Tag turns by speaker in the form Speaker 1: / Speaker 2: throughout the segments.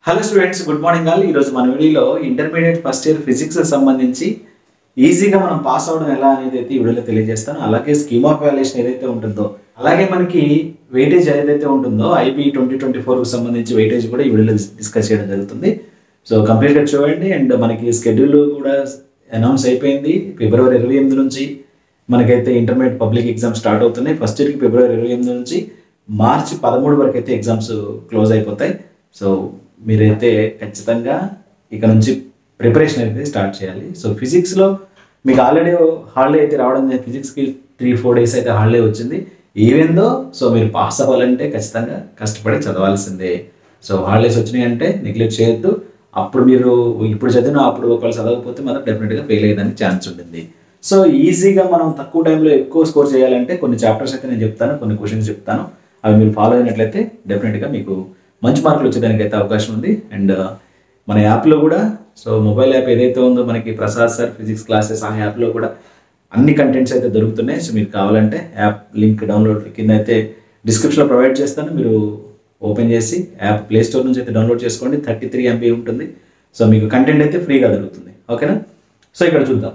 Speaker 1: hello students good morning all ఈరోజు మన వీడియోలో ఇంటర్మీడియట్ ఫస్ట్ ఇయర్ ఫిజిక్స్ సంబంధించి ఈజీగా మనం పాస్ అవడం ఎలా అనేది అయితే ఈ వీడియోలో తెలియజేస్తాను అలాగే స్కీమ్ ఆఫ్ వాల్యుయేషన్ ఏదైతే ఉంటుందో అలాగే మనకి వెయిటేజ్ ఏదైతే ఉంటుందో ఐపీ ట్వంటీ ట్వంటీ ఫోర్కి సంబంధించి వెయిటేజ్ కూడా ఈ వీడియోలో డిస్కస్ చేయడం జరుగుతుంది సో కంప్లీట్గా చూడండి అండ్ మనకి స్కెడ్యూల్ కూడా అనౌన్స్ అయిపోయింది ఫిబ్రవరి ఇరవై ఎనిమిది నుంచి మనకైతే ఇంటర్మీడియట్ పబ్లిక్ ఎగ్జామ్ స్టార్ట్ అవుతున్నాయి ఫస్ట్ ఇయర్కి ఫిబ్రవరి ఇరవై ఎనిమిది నుంచి మార్చి పదమూడు వరకు అయితే ఎగ్జామ్స్ క్లోజ్ అయిపోతాయి సో మీరైతే ఖచ్చితంగా ఇక నుంచి ప్రిపరేషన్ అయితే స్టార్ట్ చేయాలి సో ఫిజిక్స్లో మీకు ఆల్రెడీ హాలిడే అయితే రావడం ఫిజిక్స్కి త్రీ ఫోర్ డేస్ అయితే హాలిడే వచ్చింది ఈవెందో సో మీరు పాస్ అవ్వాలంటే ఖచ్చితంగా కష్టపడి చదవాల్సిందే సో హాలిడేస్ వచ్చినాయి అంటే నెగ్లెక్ట్ చేయొద్దు అప్పుడు మీరు ఇప్పుడు చదివిన అప్పుడు ఒకవేళ చదవకపోతే మాత్రం డెఫినెట్గా ఫెయిల్ అయ్యేదానికి ఛాన్స్ ఉంటుంది సో ఈజీగా మనం తక్కువ టైంలో ఎక్కువ స్కోర్ చేయాలంటే కొన్ని చాప్టర్స్ అయితే నేను చెప్తాను కొన్ని క్వశ్చన్స్ చెప్తాను అవి మీరు ఫాలో అయినట్లయితే డెఫినెట్గా మీకు మంచి మార్కులు వచ్చేదానికి అయితే అవకాశం ఉంది అండ్ మన యాప్లో కూడా సో మొబైల్ యాప్ ఏదైతే ఉందో మనకి ప్రసాద్ సార్ ఫిజిక్స్ క్లాసెస్ ఆ యాప్లో కూడా అన్ని కంటెంట్స్ అయితే దొరుకుతున్నాయి సో మీకు కావాలంటే యాప్ లింక్ డౌన్లోడ్ కింద అయితే డిస్క్రిప్షన్లో ప్రొవైడ్ చేస్తాను మీరు ఓపెన్ చేసి యాప్ ప్లే స్టోర్ నుంచి అయితే డౌన్లోడ్ చేసుకోండి థర్టీ త్రీ ఎంబీ ఉంటుంది సో మీకు కంటెంట్ అయితే ఫ్రీగా దొరుకుతుంది ఓకేనా సో ఇక్కడ చూద్దాం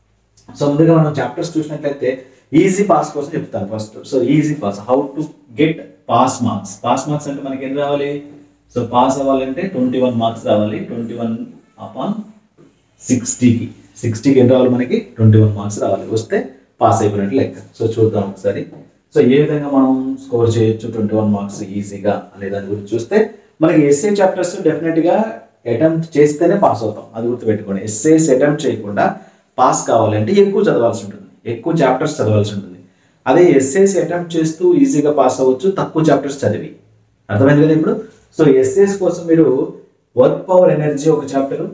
Speaker 1: సో ముందుగా మనం చాప్టర్స్ చూసినట్లయితే ఈజీ పాస్ కోసం చెప్తాను first so easy pass how to get pass marks pass marks అంటే మనకి ఏం రావాలి సో పాస్ అవ్వాలంటే ట్వంటీ వన్ మార్క్స్ రావాలి ట్వంటీ వన్ అపాన్ సిక్స్టీకి సిక్స్టీకి ఎంత రావాలి మనకి ట్వంటీ వన్ మార్క్స్ రావాలి వస్తే పాస్ అయిపోయినట్టు లెక్క సో చూద్దాం ఒకసారి సో ఏ విధంగా మనం స్కోర్ చేయొచ్చు ట్వంటీ వన్ మార్క్స్ ఈజీగా అనే దాని గురించి చూస్తే మనకి ఎస్ఏ చాప్టర్స్ డెఫినెట్గా అటెంప్ట్ చేస్తేనే పాస్ అవుతాం అది గుర్తుపెట్టుకోండి ఎస్ఏస్ అటెంప్ట్ చేయకుండా పాస్ కావాలంటే ఎక్కువ చదవాల్సి ఉంటుంది ఎక్కువ చాప్టర్స్ చదవాల్సి ఉంటుంది అదే ఎస్ఏస్ అటెంప్ట్ చేస్తూ ఈజీగా పాస్ అవ్వచ్చు తక్కువ చాప్టర్స్ చదివి అర్థమైంది కదా ఇప్పుడు సో ఎస్ఏస్ కోసం మీరు వర్క్ పవర్ ఎనర్జీ ఒక చాప్టర్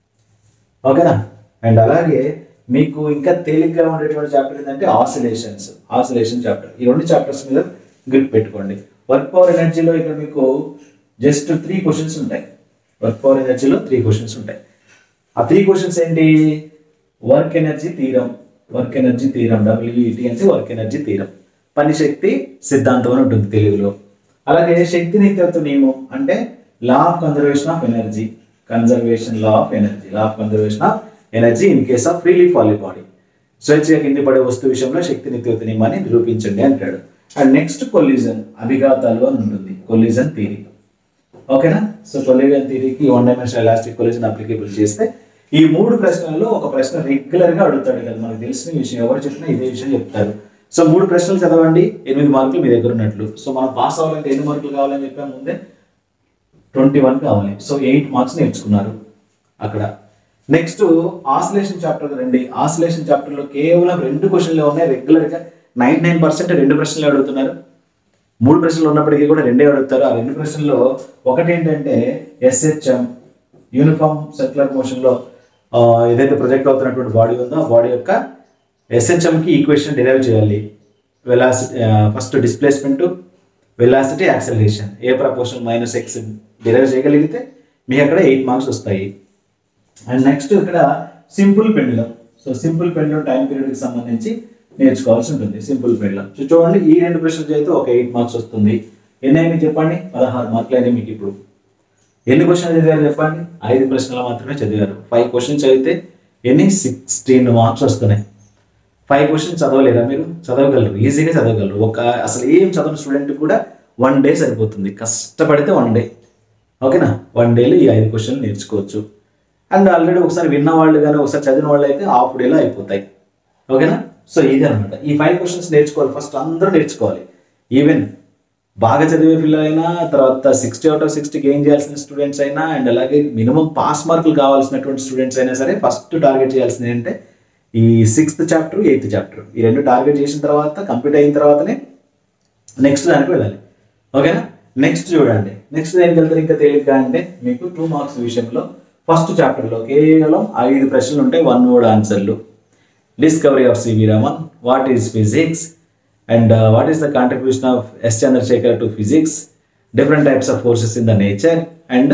Speaker 1: ఓకేనా అండ్ అలాగే మీకు ఇంకా తేలిగ్గా ఉండేటువంటి చాప్టర్ ఏంటంటే ఆసిలేషన్స్ ఆసిలేషన్ చాప్టర్ ఈ రెండు చాప్టర్స్ మీద గ్రిప్ పెట్టుకోండి వర్క్ పవర్ ఎనర్జీలో ఇక్కడ మీకు జస్ట్ త్రీ క్వశ్చన్స్ ఉంటాయి వర్క్ పవర్ ఎనర్జీలో త్రీ క్వశ్చన్స్ ఉంటాయి ఆ త్రీ క్వశ్చన్స్ ఏంటి work energy theorem work energy theorem WET అంటే వర్క్ ఎనర్జీ తీరం పని శక్తి సిద్ధాంతం అని ఉంటుంది తెలుగులో అలాగే శక్తి నిత్యత్వ నియమం అంటే law of conservation of energy conservation law of energy law of conservation of energy in case of freely falling body స్వేచ్ఛగా కింది పడే వస్తువు విషయంలో శక్తి నిత్యత్వ నియమాన్ని నిరూపించండి అంటాడు అండ్ నెక్స్ట్ కొల్లిజన్ అభిఘాతాలు అని ఉంటుంది కొల్లిజన్ థీరీ ఓకేనా సో కొల్లిజన్ థీరీకి one dimension elastic collision applicable చేస్తే ఈ మూడు ప్రశ్నల్లో ఒక ప్రశ్న రెగ్యులర్ గా అడుగుతాడు కదా మనకు తెలిసిన విషయం ఎవరు చెప్పినా ఇదే విషయం చెప్తారు సో మూడు ప్రశ్నలు చదవండి ఎనిమిది మార్కులు మీ దగ్గర ఉన్నట్లు సో మనం పాస్ అవ్వాలంటే ఎన్ని మార్కులు కావాలని చెప్పాము ముందే ట్వంటీ వన్ కావాలి సో ఎయిట్ మార్క్స్ నేర్చుకున్నారు అక్కడ నెక్స్ట్ ఆసిలేషన్ చాప్టర్ రండి ఆసిలేషన్ చాప్టర్లో కేవలం రెండు క్వశ్చన్లు ఉన్నాయి రెగ్యులర్గా నైన్ నైన్ పర్సెంట్ రెండు ప్రశ్నలు అడుగుతున్నారు మూడు ప్రశ్నలు ఉన్నప్పటికీ కూడా రెండే అడుగుతారు ఆ రెండు ప్రశ్నల్లో ఒకటి ఏంటంటే ఎస్హెచ్ఎం యూనిఫామ్ సర్క్యులర్ మోషన్లో ఏదైతే ప్రొజెక్ట్ అవుతున్నటువంటి బాడీ ఉందో ఆ బాడీ యొక్క ఎస్హెచ్ఎంకి ఈక్వేషన్ డిరైవ్ చేయాలి velocity first displacement velocity acceleration a proportion minus X derive చేయగలిగితే మీకు అక్కడ ఎయిట్ మార్క్స్ వస్తాయి అండ్ నెక్స్ట్ ఇక్కడ simple pendulum so simple pendulum time పీరియడ్కి సంబంధించి నేర్చుకోవాల్సి ఉంటుంది సింపుల్ పెండులం సో చూడండి ఈ రెండు ప్రశ్నలు చదివితే ఒక ఎయిట్ మార్క్స్ వస్తుంది ఎన్ని అయినాయి చెప్పండి పదహారు మార్కులు అయినాయి మీకు ఇప్పుడు ఎన్ని క్వశ్చన్లు చదివారు చెప్పండి ఐదు ప్రశ్నలు మాత్రమే చదివారు ఫైవ్ క్వశ్చన్స్ చదివితే ఎన్ని సిక్స్టీన్ మార్క్స్ వస్తున్నాయి ఫైవ్ క్వశ్చన్స్ చదవలేరా మీరు చదవగలరు ఈజీగా చదవగలరు ఒక అసలు ఏం చదవని స్టూడెంట్ కూడా వన్ డే సరిపోతుంది కష్టపడితే వన్ డే ఓకేనా వన్ డేలో ఈ ఐదు క్వశ్చన్లు నేర్చుకోవచ్చు అండ్ ఆల్రెడీ ఒకసారి విన్న వాళ్ళు కానీ ఒకసారి చదివిన వాళ్ళు అయితే హాఫ్ డేలో అయిపోతాయి ఓకేనా సో ఇది అనమాట ఈ ఫైవ్ క్వశ్చన్స్ నేర్చుకోవాలి ఫస్ట్ అందరూ నేర్చుకోవాలి ఈవెన్ బాగా చదివే పిల్లలైనా తర్వాత sixty out of sixty gain చేయాల్సిన స్టూడెంట్స్ అయినా అండ్ అలాగే మినిమం పాస్ మార్కులు కావాల్సినటువంటి స్టూడెంట్స్ అయినా సరే ఫస్ట్ టార్గెట్ చేయాల్సింది ఏంటంటే ఈ సిక్స్త్ చాప్టర్ ఎయిత్ చాప్టర్ ఈ రెండు టార్గెట్ చేసిన తర్వాత కంప్లీట్ అయిన తర్వాతనే నెక్స్ట్ దానికి వెళ్ళాలి ఓకేనా నెక్స్ట్ చూడండి నెక్స్ట్ దేనికి వెళ్తారు ఇంకా తేలిగ్గా అంటే మీకు టూ మార్క్స్ విషయంలో ఫస్ట్ చాప్టర్లో కేవలం ఐదు ప్రశ్నలు ఉంటాయి వన్ వర్డ్ ఆన్సర్లు discovery of CV Raman what is physics and what is the contribution of S Chandrasekhar to physics different types of forces in the nature and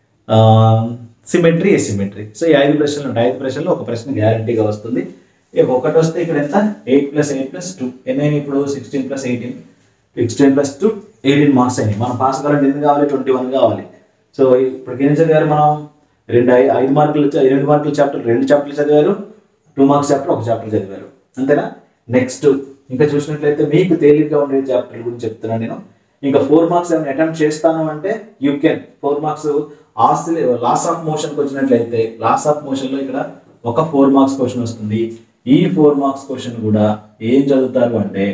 Speaker 1: symmetry asymmetry so ఈ ఐదు ప్రశ్నలు ఉంటాయి ఐదు ప్రశ్నలు ఒక ప్రశ్న గ్యారంటీగా వస్తుంది ఇక ఒకటి వస్తే ఇక్కడ ఎంత eight plus eight plus two ఎన్ని ఇప్పుడు sixteen plus eighteen sixteen plus two eighteen marks అయినాయి మనం పాస్ కావాలంటే ఎన్ని కావాలి ట్వంటీ వన్ కావాలి సో ఇప్పుడు ఏం చదివారు మనం రెండు ఐ- ఐదు మార్కులు చ- ఎనిమిది మార్కుల చాప్టర్ రెండు చాప్టర్లు చదివారు టూ మార్క్స్ చాప్టర్ ఒక చాప్టర్ చదివారు అంతేనా నెక్స్ట్ ఇంకా చూసినట్లయితే మీకు తేలిగ్గా ఉండే చాప్టర్ గురించి చెప్తున్నాను నేను ఇంకా ఫోర్ మార్క్స్ ఏమైనా అటెంప్ట్ చేస్తాను అంటే యూ కెన్ ఫోర్ మార్క్స్ ఆస్ట్రే లాస్ ఆఫ్ మోషన్కి వచ్చినట్లయితే లాస్ ఆఫ్ మోషన్లో ఇక్కడ ఒక ఫోర్ మార్క్స్ క్వశ్చన్ వస్తుంది ఈ ఫోర్ మార్క్స్ క్వశ్చన్ కూడా ఏం చదువుతారు అంటే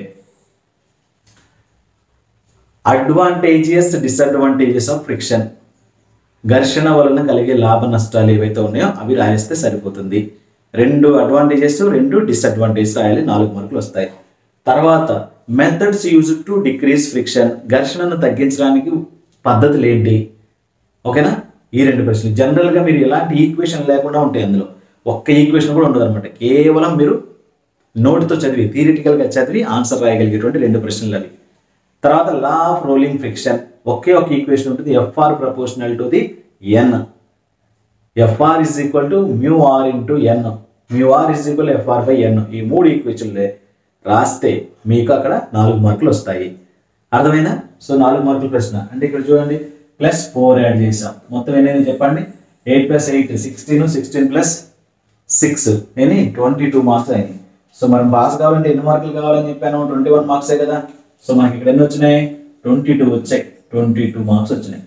Speaker 1: అడ్వాంటేజియస్ డిసడ్వాంటేజెస్ ఆఫ్ ఫ్రిక్షన్ ఘర్షణ వలన కలిగే లాభ నష్టాలు ఏవైతే ఉన్నాయో అవి రాయిస్తే సరిపోతుంది రెండు అడ్వాంటేజెస్ రెండు డిసడ్వాంటేజెస్ రాయాలి నాలుగు మార్కులు వస్తాయి తర్వాత methods use to decrease friction ఘర్షణను తగ్గించడానికి పద్ధతులు ఏంటి ఓకేనా ఈ రెండు ప్రశ్నలు జనరల్గా మీరు ఎలాంటి ఈక్వేషన్ లేకుండా ఉంటాయి అందులో ఒక్క ఈక్వేషన్ కూడా ఉండదు అనమాట కేవలం మీరు నోటితో చదివి థియరిటికల్గా చదివి ఆన్సర్ రాయగలిగేటువంటి రెండు ప్రశ్నలు అవి తర్వాత లా ఆఫ్ రోలింగ్ ఫ్రిక్షన్ ఒకే ఒక ఈక్వేషన్ ఉంటుంది FR proportional to the N FR is equal to mu R into N mu R is equal FR by N ఈ మూడు ఈక్వేషన్లే రాస్తే మీకు అక్కడ నాలుగు మార్కులు వస్తాయి అర్థమైనా సో నాలుగు మార్కుల ప్రశ్న అంటే ఇక్కడ చూడండి ప్లస్ ఫోర్ యాడ్ చేసాం మొత్తం ఎన్ని చెప్పండి eight plus eight sixteen sixteen plus six ఎన్ని ట్వంటీ టూ మార్క్స్ అయినాయి సో మనం పాస్ కావాలంటే ఎన్ని మార్కులు కావాలని చెప్పాను ట్వంటీ వన్ మార్క్సే కదా సో మనకి ఇక్కడ ఎన్ని వచ్చినాయి ట్వంటీ టూ వచ్చాయి ట్వంటీ టూ మార్క్స్ వచ్చినాయి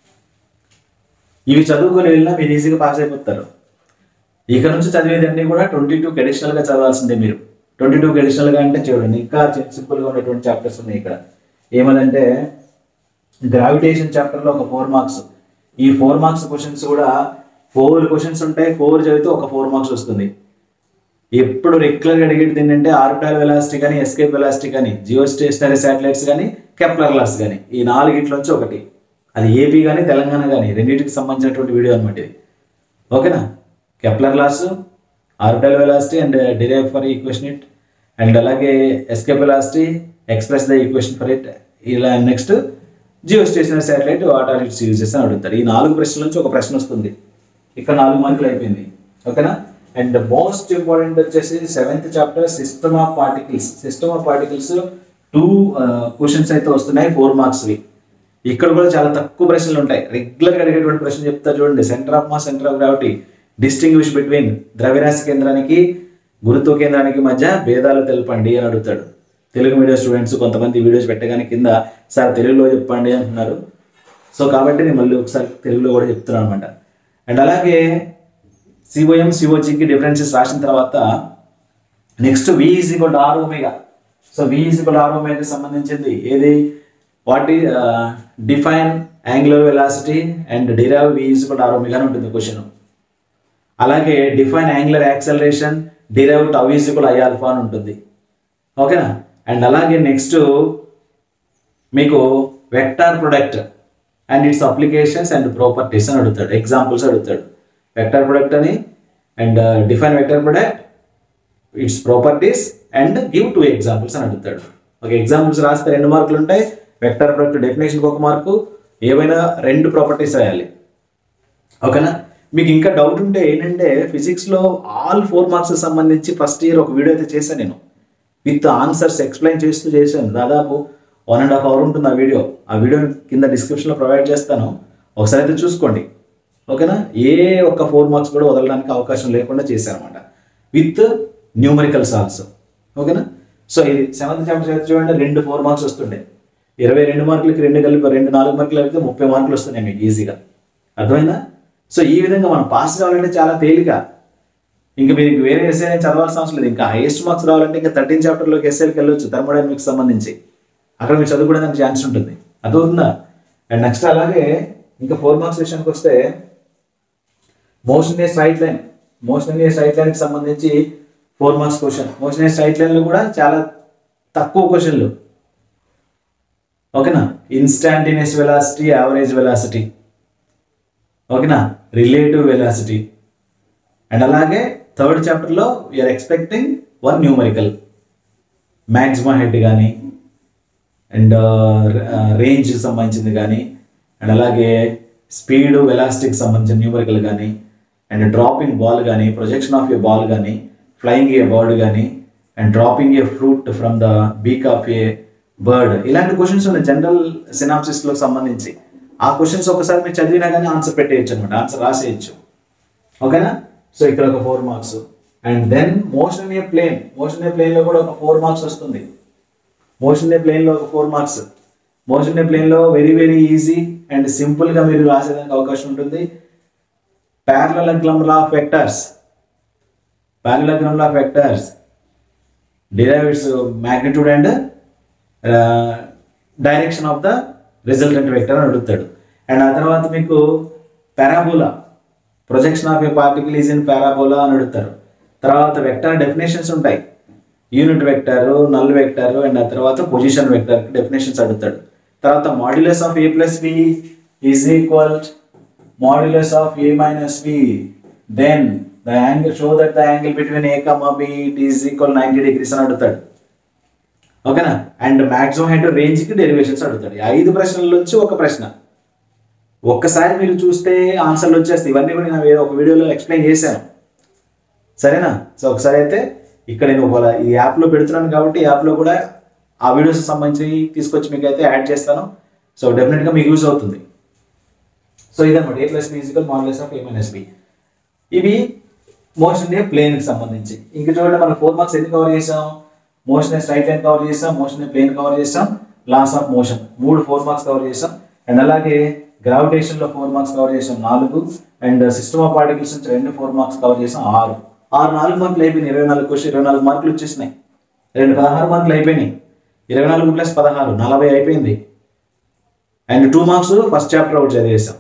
Speaker 1: ఇవి చదువుకొని వెళ్ళినా మీరు ఈజీగా పాస్ అయిపోతారు ఇక నుంచి చదివేదన్నీ కూడా ట్వంటీ టూకి అడిషనల్గా చదవాల్సిందే మీరు ట్వంటీ టూకి అడిషనల్గా అంటే చూడండి ఇంకా సింపుల్గా ఉన్నటువంటి చాప్టర్స్ ఉన్నాయి ఇక్కడ ఏమదంటే గ్రావిటేషన్ చాప్టర్లో ఒక ఫోర్ మార్క్స్ ఈ ఫోర్ మార్క్స్ క్వశ్చన్స్ కూడా ఫోర్ క్వశ్చన్స్ ఉంటాయి ఫోర్ చదివితే ఒక ఫోర్ మార్క్స్ వస్తుంది ఎప్పుడు రెగ్యులర్గా అడిగేది ఏంటంటే ఆర్బిటాల్ వెలాసిటీ కానీ ఎస్కేప్ వెలాసిటీ కానీ జియో స్టేషనరీ శాటిలైట్స్ కానీ కెప్లర్ లాస్ కానీ ఈ నాలుగిట్లోంచి ఒకటి అది ఏపీ కానీ తెలంగాణ కానీ రెండింటికి సంబంధించినటువంటి వీడియో అనమాట ఇది ఓకేనా Kepler laws orbital velocity and derive for equation it and అలాగే escape velocity express the equation for it ఇలా next geostationary satellite what are its uses అని అడుగుతారు ఈ నాలుగు ప్రశ్నల నుంచి ఒక ప్రశ్న వస్తుంది ఇక్కడ నాలుగు మార్కులు అయిపోయింది ఓకేనా అండ్ మోస్ట్ ఇంపార్టెంట్ వచ్చేసి seventh chapter system of particles system of particles two questions అయితే వస్తున్నాయి ఫోర్ మార్క్స్వి ఇక్కడ కూడా చాలా తక్కువ ప్రశ్నలు ఉంటాయి రెగ్యులర్గా అడిగేటువంటి ప్రశ్న చెప్తా చూడండి centre of mass centre of gravity distinguish between ద్రవ్యరాశి కేంద్రానికి గురుత్వ కేంద్రానికి మధ్య భేదాలు తెలపండి అని అడుగుతాడు తెలుగు మీడియం స్టూడెంట్స్ కొంతమంది వీడియోస్ పెట్టగానే కింద సార్ తెలుగులో చెప్పండి అంటున్నారు సో కాబట్టి నేను మళ్ళీ ఒకసారి తెలుగులో కూడా చెప్తున్నాను అనమాట అండ్ అలాగే సిఓఎం సిఓజికి డిఫరెన్సెస్ రాసిన తర్వాత next V is equal R omega so V is equal R omega సంబంధించింది ఏది వాట్ ఈ define angular velocity and derive V is equal R omega అని ఉంటుంది క్వశ్చన్ అలాగే define angular acceleration derive tau is equal I alpha అని ఉంటుంది ఓకేనా and అలాగే నెక్స్ట్ మీకు vector product and its applications and properties అని అడుగుతాడు ఎగ్జాంపుల్స్ అడుగుతాడు వెక్టార్ ప్రొడక్ట్ అని and define vector product its properties and give two examples అని అడుగుతాడు ఒక ఎగ్జాంపుల్స్ రాస్తే రెండు మార్కులు ఉంటాయి వెక్టార్ ప్రొడక్ట్ డెఫినేషన్కి ఒక మార్కు ఏవైనా రెండు ప్రాపర్టీస్ రాయాలి ఓకేనా మీకు ఇంకా డౌట్ ఉంటే ఏంటంటే ఫిజిక్స్లో ఆల్ ఫోర్ మార్క్స్ సంబంధించి ఫస్ట్ ఇయర్ ఒక వీడియో అయితే చేశాను నేను విత్ ఆన్సర్స్ ఎక్స్ప్లెయిన్ చేస్తూ చేశాను దాదాపు వన్ అండ్ హాఫ్ అవర్ ఉంటుంది ఆ వీడియో ఆ వీడియో కింద డిస్క్రిప్షన్లో ప్రొవైడ్ చేస్తాను ఒకసారి అయితే చూసుకోండి ఓకేనా ఏ ఒక్క ఫోర్ మార్క్స్ కూడా వదలడానికి అవకాశం లేకుండా చేశాను అనమాట విత్ న్యూమరికల్ సాల్స్ ఓకేనా సో ఇది సెవెంత్ చాప్టర్ చదివి చూడండి రెండు ఫోర్ మార్క్స్ వస్తుండే ఇరవై రెండు మార్కులకి రెండు కలిపి రెండు నాలుగు మార్కులు కలిపితే ముప్పై మార్కులు వస్తున్నాయి మీకు ఈజీగా అర్థమైందా సో ఈ విధంగా మనం పాస్ కావాలంటే చాలా తేలిక ఇంకా మీకు వేరే ఎస్ఏ చదవాల్సిన అవసరం లేదు ఇంకా హైయెస్ట్ మార్క్స్ రావాలంటే ఇంకా థర్టీన్ చాప్టర్లోకి ఎస్ఏకి వెళ్ళొచ్చు థర్మోడైనమిక్స్ సంబంధించి అక్కడ మీరు చదువుకోవడానికి ఛాన్స్ ఉంటుంది అర్థమవుతుందా అండ్ నెక్స్ట్ అలాగే ఇంకా ఫోర్ మార్క్స్ విషయానికి వస్తే motion a straight line motion a straight లైన్కి సంబంధించి four marks question motion a straight లైన్లో కూడా చాలా తక్కువ క్వశ్చన్లు ఓకేనా ఇన్స్టాంటినియస్ వెలాసిటీ యావరేజ్ వెలాసిటీ ఓకేనా రిలేటివ్ వెలాసిటీ అండ్ అలాగే థర్డ్ చాప్టర్లో we are expecting one numerical maximum height కానీ అండ్ రేంజ్ సంబంధించింది కానీ అండ్ అలాగే స్పీడ్ వెలాస్టిక్ సంబంధించిన న్యూమరికల్ కానీ అండ్ డ్రాపింగ్ బాల్ కానీ ప్రొజెక్షన్ ఆఫ్ ఏ బాల్ కానీ ఫ్లయింగ్ ఏ బర్డ్ కానీ and dropping A fruit from the beak of a bird ఇలాంటి క్వశ్చన్స్ ఉన్నాయి జనరల్ సినాప్సిస్లో సంబంధించి ఆ క్వశ్చన్స్ ఒకసారి మీరు చదివినా కానీ ఆన్సర్ పెట్టేయచ్చు అనమాట ఆన్సర్ రాసేయచ్చు ఓకేనా సో ఇక్కడ ఒక four marks and then motion a plane motion a ప్లేన్లో కూడా ఒక ఫోర్ మార్క్స్ వస్తుంది మోషన్ ఏ ప్లేన్లో ఒక ఫోర్ మార్క్స్ మోషన్ ఏ ప్లేన్లో వెరీ వెరీ ఈజీ అండ్ సింపుల్గా మీరు రాసేదానికి అవకాశం ఉంటుంది parallelogram law of vectors parallelogram law of vectors derive its magnitude and uh, direction of the resultant vector అని అడుగుతాడు అండ్ ఆ తర్వాత మీకు parabola projection of a particle is in parabola అని అడుగుతారు తర్వాత వెక్టర్ డెఫినేషన్స్ ఉంటాయి unit vector null vector and ఆ తర్వాత పొజిషన్ వెక్టర్ డెఫినేషన్స్ అడుగుతాడు తర్వాత modulus of A plus B is equal modulus of a minus b then the angle show that the angle between a comma b it is equal 90 degrees అని అడుగుతాడు ఓకేనా and maximum height range కి derivations అడుగుతాడు ఈ ఐదు ప్రశ్నల నుంచి ఒక ప్రశ్న ఒక్కసారి మీరు చూస్తే ఆన్సర్లు వచ్చేస్తాయి ఇవన్నీ కూడా నేను వేరే ఒక వీడియోలో ఎక్స్ప్లెయిన్ చేశాను సరేనా సో ఒకసారి అయితే ఇక్కడ నేను ఒక ఈ యాప్లో పెడుతున్నాను కాబట్టి ఈ యాప్లో కూడా ఆ వీడియోస్ సంబంధించి తీసుకొచ్చి మీకు అయితే యాడ్ చేస్తాను సో డెఫినెట్గా మీకు యూజ్ అవుతుంది సో ఇదన్నమాట A plus B is equal modulus of A minus B ఇవి మోషన్ ఏ ప్లేన్ కి సంబంధించి ఇంక చూడండి మనం ఫోర్ మార్క్స్ ఎన్ని కవర్ చేసాం motion a straight line cover చేసాం మోషన్ ఏ ప్లేన్ కవర్ చేసాం లాస్ ఆఫ్ మోషన్ మూడు ఫోర్ మార్క్స్ కవర్ చేసాం అండ్ అలాగే గ్రావిటేషన్ లో ఫోర్ మార్క్స్ కవర్ చేసాం నాలుగు అండ్ సిస్టమ్ ఆఫ్ పార్టికల్స్ నుంచి రెండు ఫోర్ మార్క్స్ కవర్ చేసాం ఆరు ఆరు నాలుగు మార్కులు అయిపోయినాయి ఇరవై నాలుగు క్వశ్చన్ ఇరవై నాలుగు మార్కులు వచ్చేసినాయి రెండు పదహారు మార్కులు అయిపోయినాయి ఇరవై నాలుగు ప్లస్ పదహారు నలభై అయిపోయింది and two marks first chapter ఒకటి చదివేసాం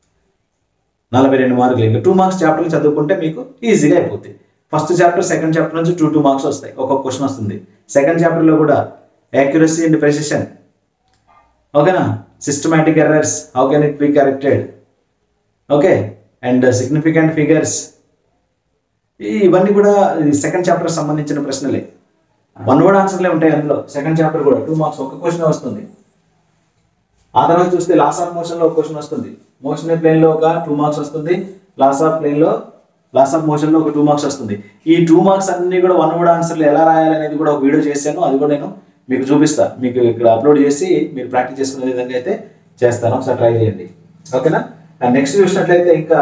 Speaker 1: నలభై రెండు మార్కులు ఇంకా టూ మార్క్స్ చాప్టర్లు చదువుకుంటే మీకు ఈజీగా అయిపోతుంది ఫస్ట్ చాప్టర్ సెకండ్ చాప్టర్ నుంచి టూ టూ మార్క్స్ వస్తాయి ఒక్కొక్క క్వశ్చన్ వస్తుంది సెకండ్ చాప్టర్లో కూడా యాక్యురసీ అండ్ ప్రెసిషన్ ఓకేనా systematic errors how can it be corrected okay and significant figures ఇవన్నీ కూడా సెకండ్ చాప్టర్ సంబంధించిన ప్రశ్నలే వన్ వర్డ్ ఆన్సర్లే ఉంటాయి అందులో సెకండ్ చాప్టర్ కూడా టూ మార్క్స్ ఒక క్వశ్చన్ వస్తుంది ఆ తర్వాత చూస్తే లాస్ ఆఫ్ మోషన్ లో ఒక క్వశ్చన్ వస్తుంది మోషన్ ప్లేన్ లో ఒక టూ మార్క్స్ వస్తుంది లాస్ ఆఫ్ ప్లేన్ లో లాస్ ఆఫ్ మోషన్ లో ఒక టూ మార్క్స్ వస్తుంది ఈ టూ మార్క్స్ అన్ని కూడా వన్ వర్డ్ ఆన్సర్లు ఎలా రాయాలనేది కూడా ఒక వీడియో చేశాను అది కూడా నేను మీకు చూపిస్తా మీకు ఇక్కడ అప్లోడ్ చేసి మీరు ప్రాక్టీస్ చేసుకునే విధంగా అయితే చేస్తాను ఒకసారి ట్రై చేయండి ఓకేనా అండ్ నెక్స్ట్ చూసినట్లయితే ఇంకా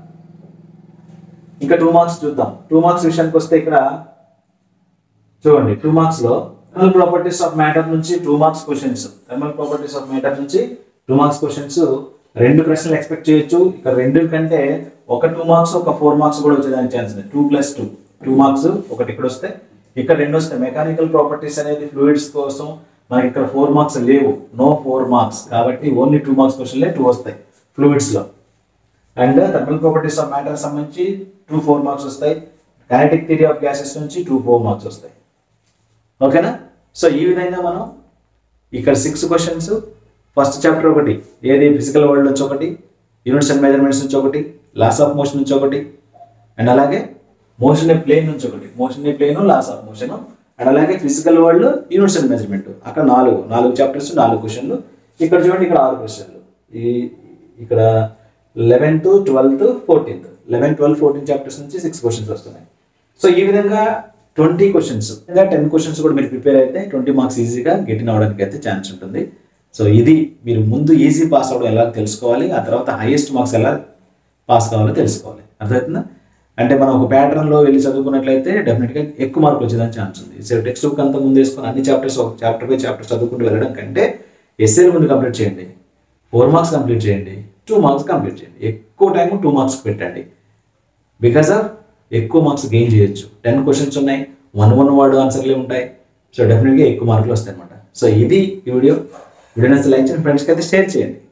Speaker 1: ఇంకా టూ మార్క్స్ చూద్దాం టూ మార్క్స్ విషయానికి వస్తే ఇక్కడ చూడండి టూ మార్క్స్ లో థర్మల్ ప్రాపర్టీస్ ఆఫ్ మ్యాటర్ నుంచి two marks questions thermal properties of matter నుంచి టూ మార్క్స్ క్వశ్చన్స్ రెండు ప్రశ్నలు ఎక్స్పెక్ట్ చేయొచ్చు ఇక్కడ రెండు కంటే ఒక టూ మార్క్స్ ఒక ఫోర్ మార్క్స్ కూడా వచ్చేదానికి ఛాన్స్ ఉంది two plus two two marks ఒకటి ఇక్కడ వస్తే ఇక్కడ రెండు వస్తాయి మెకానికల్ ప్రాపర్టీస్ అనేది ఫ్లూయిడ్స్ కోసం మనకి ఇక్కడ ఫోర్ మార్క్స్ లేవు నో ఫోర్ మార్క్స్ కాబట్టి ఓన్లీ టూ మార్క్స్ క్వశ్చన్లే టూ వస్తాయి ఫ్లూయిడ్స్ లో and thermal properties of matter సంబంధించి టూ ఫోర్ మార్క్స్ వస్తాయి కైనటిక్ థియరీ ఆఫ్ గ్యాసెస్ నుంచి టూ ఫోర్ మార్క్స్ వస్తాయి ఓకేనా సో ఈ విధంగా మనం ఇక్కడ సిక్స్ క్వశ్చన్స్ ఫస్ట్ చాప్టర్ ఒకటి ఏది ఫిజికల్ వరల్డ్ నుంచి ఒకటి యూనిట్స్ అండ్ మెజర్మెంట్స్ నుంచి ఒకటి లాస్ ఆఫ్ మోషన్ నుంచి ఒకటి అండ్ అలాగే మోషన్ ఏ ప్లేన్ నుంచి ఒకటి motion a plane laws of motion and అలాగే physical world units and measurement అక్కడ నాలుగు నాలుగు చాప్టర్స్ నాలుగు క్వశ్చన్లు ఇక్కడ చూడండి ఇక్కడ ఆరు క్వశ్చన్లు ఈ ఇక్కడ eleventh twelfth fourteenth eleven twelve fourteen chapters నుంచి సిక్స్ క్వశ్చన్స్ వస్తున్నాయి సో ఈ విధంగా ట్వంటీ క్వశ్చన్స్ ఇంకా టెన్ క్వశ్చన్స్ కూడా మీరు ప్రిపేర్ అయితే ట్వంటీ మార్క్స్ ఈజీగా గెటిన్ అవడానికి అయితే ఛాన్స్ ఉంటుంది సో ఇది మీరు ముందు ఈజీ పాస్ అవ్వడం ఎలా తెలుసుకోవాలి ఆ తర్వాత హైయెస్ట్ మార్క్స్ ఎలా పాస్ కావాలో తెలుసుకోవాలి అర్థమవుతుందా అంటే మనం ఒక pattern లో వెళ్ళి చదువుకున్నట్లయితే డెఫినెట్గా ఎక్కువ మార్కులు వచ్చేదానికి ఛాన్స్ ఉంది సో టెక్స్ట్ బుక్ అంతా ముందు వేసుకొని అన్ని చాప్టర్స్ ఒక చాప్టర్ బై చాప్టర్ చదువుకుంటూ వెళ్ళడం కంటే ఎస్ఏలు ముందు కంప్లీట్ చేయండి ఫోర్ మార్క్స్ కంప్లీట్ చేయండి టూ మార్క్స్ కంప్లీట్ చేయండి ఎక్కువ టైం టూ మార్క్స్ పెట్టండి బికాస్ ఆఫ్ ఎక్కువ మార్క్స్ గెయిన్ చేయొచ్చు టెన్ క్వశ్చన్స్ ఉన్నాయి వన్ వన్ వర్డ్ ఆన్సర్లే ఉంటాయి సో డెఫినెట్గా ఎక్కువ మార్కులు వస్తాయి అనమాట సో ఇది ఈ వీడియో వీడియో లైక్ చేయండి ఫ్రెండ్స్కి అయితే షేర్ చేయండి